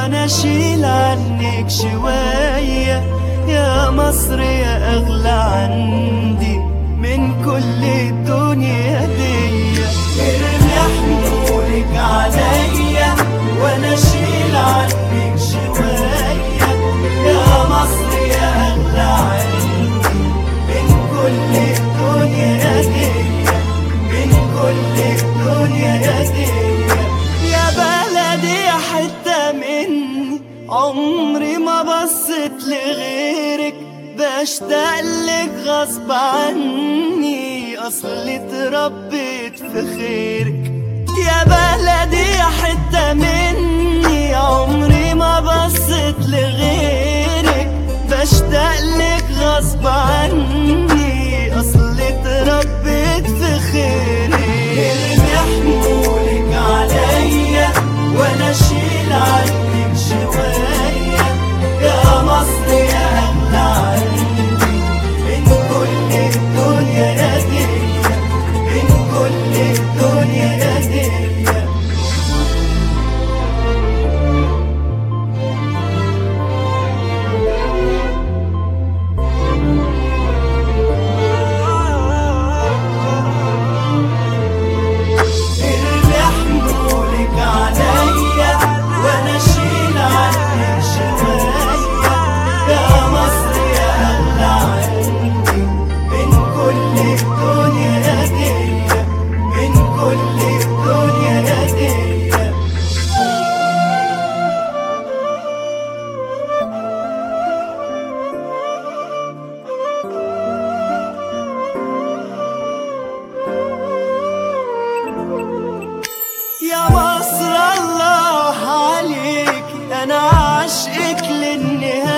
وانا اشيل عنك شوية يا مصر يا اغلى عندي من كل الدنيا دي ارمي حمولك عليا وانا اشيل عنك شوية يا مصر يا اغلى عندي من كل الدنيا دي من كل الدنيا دي يا بلدي يا حتة مني عمري ما بصيت لغيرك بشتاق لك غصب عني اصلي اتربيت في خيرك يا بلدي يا حتة مني عمري ما بصيت لغيرك بشتاق لك غصب عني اصلي اتربيت في خيرك ارمي حمولك عليا وانا اشيل عنك شوية يا مصر يا اغلى عندي من كل الدنيا دي من كل الدنيا دي ارمي حمولك عليا وانا اشيل عنك شوية يا مصر يا اغلى عندي من كل الدنيا دي من كل الدنيا دي يا مصر الله عليك انا عاشقك للنهاية